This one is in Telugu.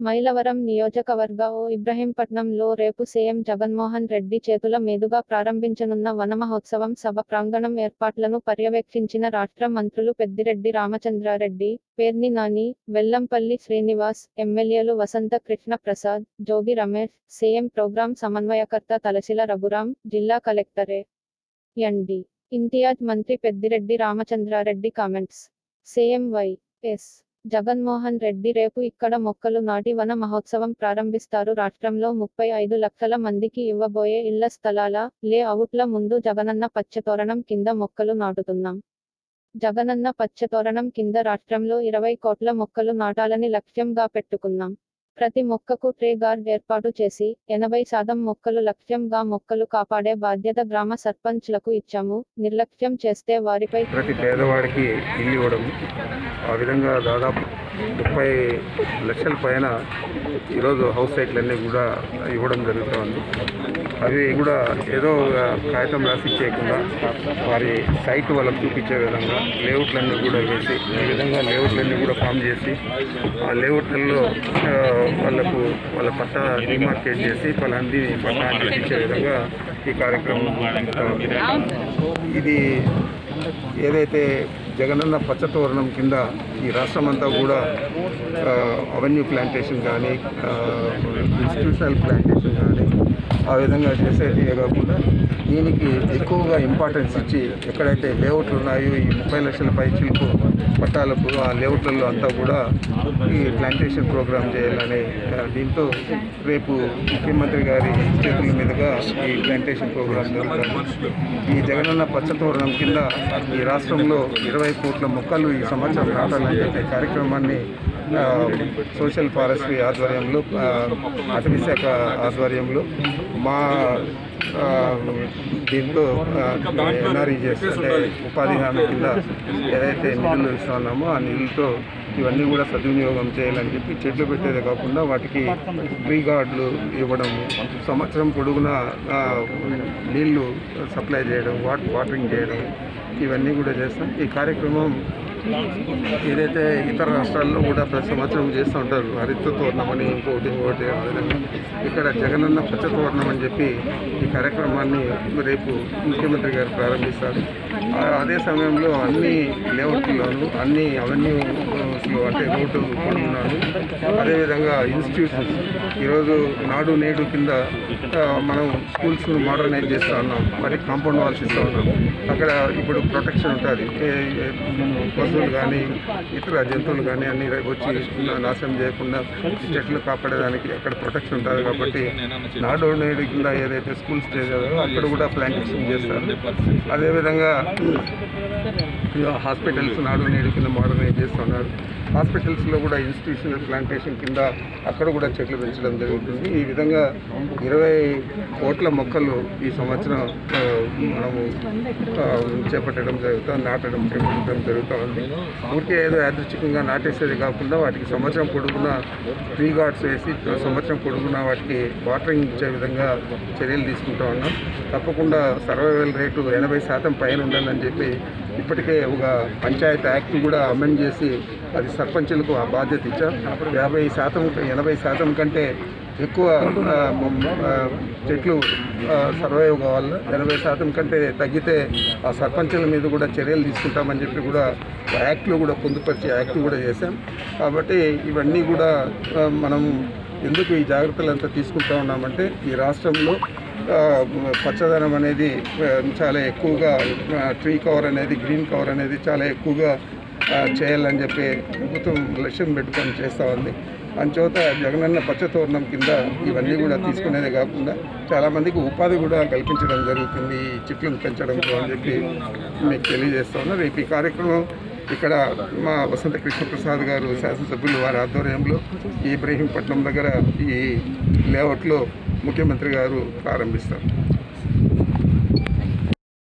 మైలవరం నియోజకవర్గ ఓ ఇబ్రహీంపట్నంలో రేపు సీఎం జగన్మోహన్ రెడ్డి చేతుల మీదుగా ప్రారంభించనున్న వనమహోత్సవం సభ ప్రాంగణం ఏర్పాట్లను పర్యవేక్షించిన రాష్ట్ర మంత్రులు పెద్దిరెడ్డి రామచంద్రారెడ్డి పేర్ని నాని వెల్లంపల్లి శ్రీనివాస్ ఎమ్మెల్యేలు వసంత కృష్ణ ప్రసాద్ జోగి రమేష్ సీఎం ప్రోగ్రాం సమన్వయకర్త తలసిల రఘురాం జిల్లా కలెక్టరే ఎండి ఇంతియాజ్ మంత్రి Peddireddy Ramachandrareddy comments CM Y S Jaganmohan Reddy రేపు ఇక్కడ మొక్కలు నాటి వన మహోత్సవం ప్రారంభిస్తారు రాష్ట్రంలో ముప్పై ఐదు లక్షల మందికి ఇవ్వబోయే ఇళ్ల స్థలాల లే అవుట్ల ముందు జగనన్న పచ్చతోరణం కింద మొక్కలు నాటుతున్నాం జగనన్న పచ్చతోరణం కింద రాష్ట్రంలో ఇరవై కోట్ల మొక్కలు నాటాలని లక్ష్యంగా పెట్టుకున్నాం ప్రతి మొక్కకు ట్రే గార్డ్ ఏర్పాటు చేసి ఎనభై శాతం మొక్కలు లక్ష్యంగా మొక్కలు కాపాడే బాధ్యత గ్రామ సర్పంచ్లకు ఇచ్చాము నిర్లక్ష్యం చేస్తే వారిపై ప్రతి పేదవాడికి ఇల్లు ఇవ్వడం ఆ విధంగా దాదాపు ముప్పై లక్షల పైన ఈరోజు హౌస్ సైట్లన్నీ కూడా ఇవ్వడం జరుగుతుంది అవి కూడా ఏదో ఒక కాగితం రాసి చేయకుండా వారి సైట్ వాళ్ళకు చూపించే విధంగా లేఅవుట్లన్నీ కూడా వేసి ఈ విధంగా లేఅవుట్లన్నీ కూడా ఫామ్ చేసి ఆ లేఅవుట్లలో ఆ, వాళ్ళకు వాళ్ళ పట్టా డిమార్కేట్ చేసి వాళ్ళంది పట్టా అందించే విధంగా ఈ కార్యక్రమం జరుగుతుంది. ఇది ఏదైతే జగనన్న పచ్చతోరణం కింద ఈ రాష్ట్రం అంతా కూడా అవెన్యూ ప్లాంటేషన్ కానీ ఇన్స్టిట్యూషనల్ ప్లాంటేషన్ కానీ ఆ విధంగా చేసేది కాకుండా దీనికి ఎక్కువగా ఇంపార్టెన్స్ ఇచ్చి ఎక్కడైతే లేఅవుట్లు ఉన్నాయో ఈ ముప్పై లక్షల పై చిలుపు పట్టాలకు ఆ లేఅవుట్లలో అంతా కూడా ఈ ప్లాంటేషన్ ప్రోగ్రామ్ చేయాలని ఆ, దీంతో రేపు ముఖ్యమంత్రి గారి చేతుల మీదుగా ఈ ప్లాంటేషన్ ప్రోగ్రామ్ జరుగుతుంది ఈ జగనన్న పచ్చతోరణం కింద ఈ రాష్ట్రంలో ఇరవై కోట్ల మొక్కలు ఈ సంవత్సరం నాటాలని చెప్పే కార్యక్రమాన్ని ఆ, సోషల్ ఫారెస్ట్రీ ఆధ్వర్యంలో ఆ, అటవీ శాఖ ఆధ్వర్యంలో మా ఆ, దీంతో ఎన్ఆర్ఈజెస్ అంటే ఉపాధి హామీ కింద ఏదైతే నిధులు ఇస్తున్నామో ఆ నిధులతో ఇవన్నీ కూడా సద్వినియోగం చేయాలని చెప్పి చెట్లు పెట్టేదే కాకుండా వాటికి ట్రీ గార్డులు ఇవ్వడం సంవత్సరం పొడుగునా ఆ, నీళ్లు సప్లై చేయడం వాట్ వాటరింగ్ చేయడం ఇవన్నీ కూడా చేస్తాం ఈ కార్యక్రమం ఏదైతే ఇతర రాష్ట్రాల్లో కూడా ప్రతి సంవత్సరం చేస్తూ ఉంటారు హరిత తోరణం అని ఇంకోటి ఇంకోటి ఆ విధంగా ఇక్కడ జగనన్న పచ్చ తోరణం అని చెప్పి ఈ కార్యక్రమాన్ని రేపు ముఖ్యమంత్రి గారు ప్రారంభిస్తారు ఆ, అదే సమయంలో అన్ని లేఅవుట్లోను అన్ని అవెన్యూస్లో అంటే రోడ్డు ఉన్నాను అదేవిధంగా ఇన్స్టిట్యూషన్స్ ఈరోజు నాడు నేడు కింద ఆ, మనం స్కూల్స్ను మోడర్నైజ్ చేస్తూ ఉన్నాం మరి కాంపౌండ్ వాల్స్ ఇస్తూ ఉన్నాం అక్కడ ఇప్పుడు ప్రొటెక్షన్ ఉంటుంది ఏ- ఏ- పశువులు కానీ ఇతర జంతువులు కానీ అన్ని వచ్చి నా- నాశనం చేయకుండా చెట్లు కాపాడేదానికి అక్కడ ప్రొటెక్షన్ ఉంటుంది కాబట్టి నాడు నేడు కింద ఏదైతే స్కూల్స్ చేశారో అక్కడ కూడా ప్లాంటేషన్ చేస్తారు అదేవిధంగా హాస్పిటల్స్ నాడు నేడు కింద మోడర్నైజ్ చేస్తున్నారు హాస్పిటల్స్లో కూడా ఇన్స్టిట్యూషనల్ ప్లాంటేషన్ కింద అక్కడ కూడా చెట్లు పెంచడం జరుగుతుంది ఈ విధంగా ఇరవై కోట్ల మొక్కలు ఈ సంవత్సరం ఆ, మనము ఆ, చేపట్టడం జరుగుతుంది నాటడం చేపట్టడం జరుగుతూ ఉంది ఊరికే ఏదో యాదృచ్ఛికంగా నాటేసేది కాకుండా వాటికి సంవత్సరం పొడుగునా ట్రీ గార్డ్స్ వేసి సంవత్సరం పొడుగునా వాటికి వాటరింగ్ ఇచ్చే విధంగా చర్యలు తీసుకుంటా ఉన్నాం తప్పకుండా సర్వైవల్ రేటు ఎనభై శాతం పైన ఉండాలని చెప్పి ఇప్పటికే ఒక పంచాయత్ యాక్ట్ కూడా అమెండ్ చేసి అది సర్పంచులకు ఆ బాధ్యత ఇచ్చాం యాభై శాతం ఎనభై శాతం కంటే ఎక్కువ ఆ, మ- ఆ, చెట్లు సర్వైవ్ కావాలి ఎనభై శాతం కంటే తగ్గితే ఆ సర్పంచుల మీద కూడా చర్యలు తీసుకుంటామని చెప్పి కూడా యాక్ట్లో కూడా పొందుపరిచి యాక్ట్ కూడా చేశాం కాబట్టి ఇవన్నీ కూడా ఆ, మనం ఎందుకు ఈ జాగ్రత్తలు అంతా తీసుకుంటా ఉన్నామంటే ఈ రాష్ట్రంలో ఆ, పచ్చదనం అనేది ఆ, చాలా ఎక్కువగా ట్రీ కవర్ అనేది గ్రీన్ కవర్ అనేది చాలా ఎక్కువగా ఆ, చేయాలని చెప్పి ప్రభుత్వం లక్ష్యం పెట్టుకొని చేస్తూ ఉంది అంచేత జగనన్న పచ్చతోరణం కింద ఇవన్నీ కూడా తీసుకునేదే కాకుండా చాలామందికి ఉపాధి కూడా కల్పించడం జరుగుతుంది ఈ చెట్లను పెంచడంతో అని చెప్పి మీకు తెలియజేస్తా ఉన్నా రేపు ఈ కార్యక్రమం ఇక్కడ మా వసంత కృష్ణప్రసాద్ గారు శాసనసభ్యులు వారి ఆధ్వర్యంలో ఈ ఇబ్రహీంపట్నం దగ్గర ఈ లేఅవుట్లో ముఖ్యమంత్రి గారు ప్రారంభిస్తారు